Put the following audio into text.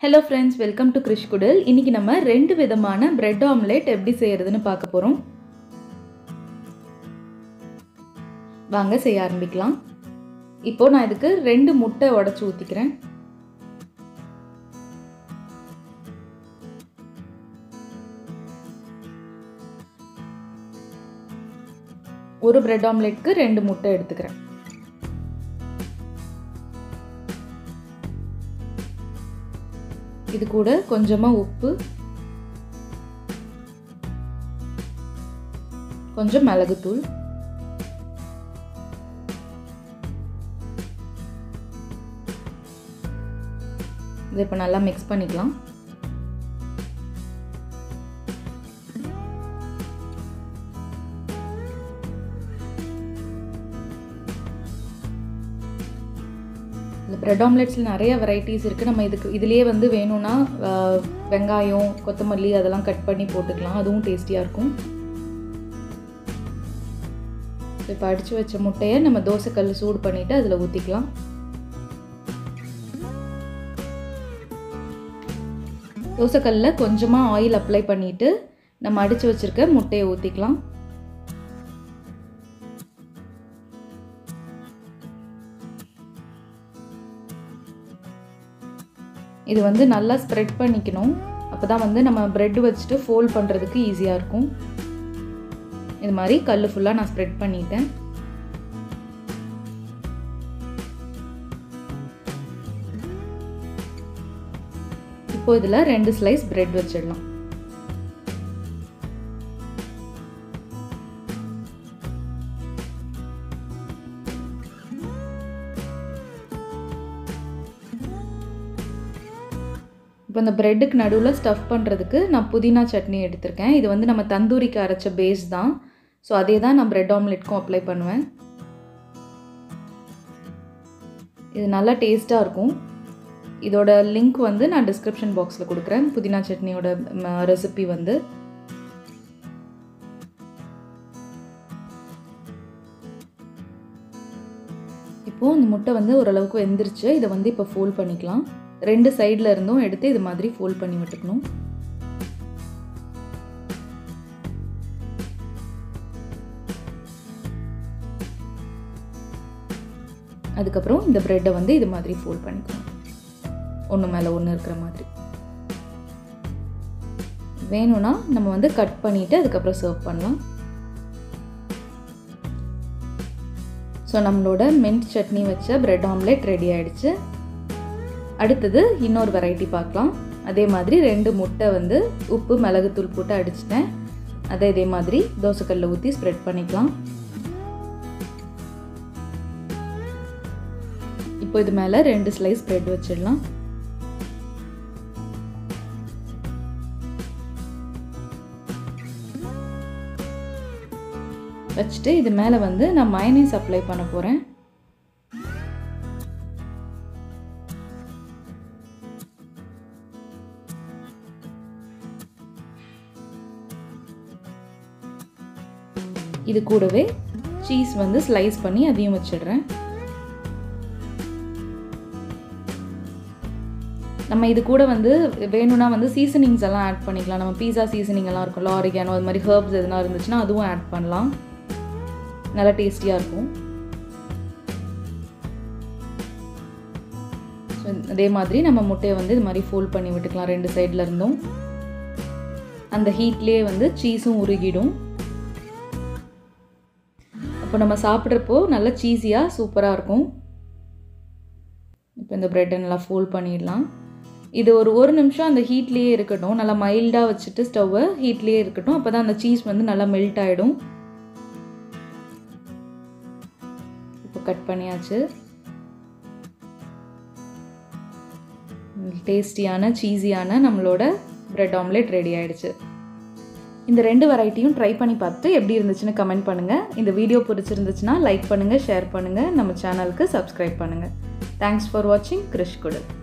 hello friends welcome to Krish குடல் இன்றைக்கி நம்ம ரெண்டு விதமான பிரெட் ஆம்லேட் எப்படி செய்கிறதுன்னு பார்க்க போகிறோம் வாங்க செய்ய ஆரம்பிக்கலாம் இப்போ நான் இதுக்கு ரெண்டு முட்டை உடச்சி ஊற்றிக்கிறேன் ஒரு பிரெட் ஆம்லேட்க்கு ரெண்டு முட்டை எடுத்துக்கிறேன் இது கூட கொஞ்சமாக உப்பு கொஞ்சம் மிளகுத்தூள் இதை இப்போ நல்லா மிக்ஸ் பண்ணிக்கலாம் இந்த ப்ரெட் ஆம்லெட்ஸில் நிறைய வெரைட்டிஸ் இருக்குது நம்ம இதுக்கு இதுலேயே வந்து வேணும்னா வெங்காயம் கொத்தமல்லி அதெல்லாம் கட் பண்ணி போட்டுக்கலாம் அதுவும் டேஸ்டியாக இருக்கும் இப்போ அடித்து வச்ச முட்டையை நம்ம தோசைக்கல் சூடு பண்ணிவிட்டு அதில் ஊற்றிக்கலாம் தோசைக்கல்லில் கொஞ்சமாக ஆயில் அப்ளை பண்ணிவிட்டு நம்ம அடித்து வச்சுருக்க முட்டையை ஊற்றிக்கலாம் இது வந்து நல்லா ஸ்ப்ரெட் பண்ணிக்கணும் அப்போ தான் வந்து நம்ம ப்ரெட் வச்சுட்டு ஃபோல்ட் பண்ணுறதுக்கு ஈஸியாக இருக்கும் இது மாதிரி கல் ஃபுல்லாக நான் ஸ்ப்ரெட் பண்ணிட்டேன் இப்போ இதில் ரெண்டு ஸ்லைஸ் ப்ரெட் வச்சிடலாம் இப்போ இந்த ப்ரெட்டுக்கு நடுவில் ஸ்டஃப் பண்ணுறதுக்கு நான் புதினா சட்னி எடுத்திருக்கேன் இது வந்து நம்ம தந்தூரிக்கு அரைச்ச பேஸ் தான் ஸோ அதே தான் நான் ப்ரெட் ஆம்லெட்க்கும் அப்ளை பண்ணுவேன் இது நல்லா டேஸ்ட்டாக இருக்கும் இதோட லிங்க் வந்து நான் டிஸ்கிரிப்ஷன் பாக்ஸில் கொடுக்குறேன் புதினா சட்னியோட ரெசிபி வந்து இப்போது இந்த முட்டை வந்து ஓரளவுக்கு வெந்துருச்சு இதை வந்து இப்போ ஃபோல்ட் பண்ணிக்கலாம் ரெண்டு சைடில் இருந்தும் எடுத்து இது மாதிரி ஃபோல்ட் பண்ணி விட்டுக்கணும் அதுக்கப்புறம் இந்த ப்ரெட்டை வந்து இது மாதிரி ஃபோல்ட் பண்ணிக்கணும் ஒன்று மேலே ஒன்று இருக்கிற மாதிரி வேணும்னா நம்ம வந்து கட் பண்ணிவிட்டு அதுக்கப்புறம் சர்வ் பண்ணலாம் ஸோ நம்மளோட மின்ட் சட்னி வச்ச ப்ரெட் ஆம்லெட் ரெடி ஆகிடுச்சு அடுத்தது இன்னொரு வெரைட்டி பார்க்கலாம் அதே மாதிரி ரெண்டு முட்டை வந்து உப்பு மிளகுத்தூள் போட்டு அடிச்சிட்டேன் அதை இதே மாதிரி தோசைக்கல்லில் ஊற்றி ஸ்ப்ரெட் பண்ணிக்கலாம் இப்போ இது மேலே ரெண்டு ஸ்லைஸ் ப்ரெட் வச்சிடலாம் வச்சுட்டு இது மேலே வந்து நான் மயனீஸ் அப்ளை பண்ண போகிறேன் இது கூடவே சீஸ் வந்து ஸ்லைஸ் பண்ணி அதையும் வச்சிடுறேன் நம்ம இது கூட வந்து வேணும்னா வந்து சீசனிங்ஸ் எல்லாம் ஆட் பண்ணிக்கலாம் நம்ம பீஸா சீசனிங் எல்லாம் இருக்கும் லாரிகானோ அது மாதிரி ஹர்ப்ஸ் எதுனா இருந்துச்சுன்னா அதுவும் ஆட் பண்ணலாம் நல்லா டேஸ்டியாக இருக்கும் ஸோ அதே மாதிரி நம்ம முட்டையை வந்து இது மாதிரி ஃபோல்ட் பண்ணி விட்டுக்கலாம் ரெண்டு சைடில் இருந்தும் அந்த ஹீட்லேயே வந்து சீஸும் உருகிடும் அப்போ நம்ம சாப்பிட்றப்போ நல்லா சீஸியாக சூப்பராக இருக்கும் இப்போ இந்த ப்ரெட்டை நல்லா ஃபோல்ட் பண்ணிடலாம் இது ஒரு ஒரு நிமிஷம் அந்த ஹீட்லேயே இருக்கட்டும் நல்லா மைல்டாக வச்சுட்டு ஸ்டவ்வை ஹீட்லேயே இருக்கட்டும் அப்போ தான் அந்த சீஸ் வந்து நல்லா மெல்ட் ஆகிடும் இப்போ கட் பண்ணியாச்சு டேஸ்டியான சீஸியான நம்மளோட ப்ரெட் ஆம்லேட் ரெடி ஆகிடுச்சு இந்த ரெண்டு வெரைட்டியும் ட்ரை பண்ணி பார்த்து எப்படி இருந்துச்சுன்னு கமெண்ட் பண்ணுங்கள் இந்த வீடியோ பிடிச்சிருந்துச்சுன்னா லைக் பண்ணுங்கள் ஷேர் பண்ணுங்கள் நம்ம சேனலுக்கு சப்ஸ்கிரைப் பண்ணுங்கள் தேங்க்ஸ் ஃபார் வாட்சிங் கிரிஷ் குடல்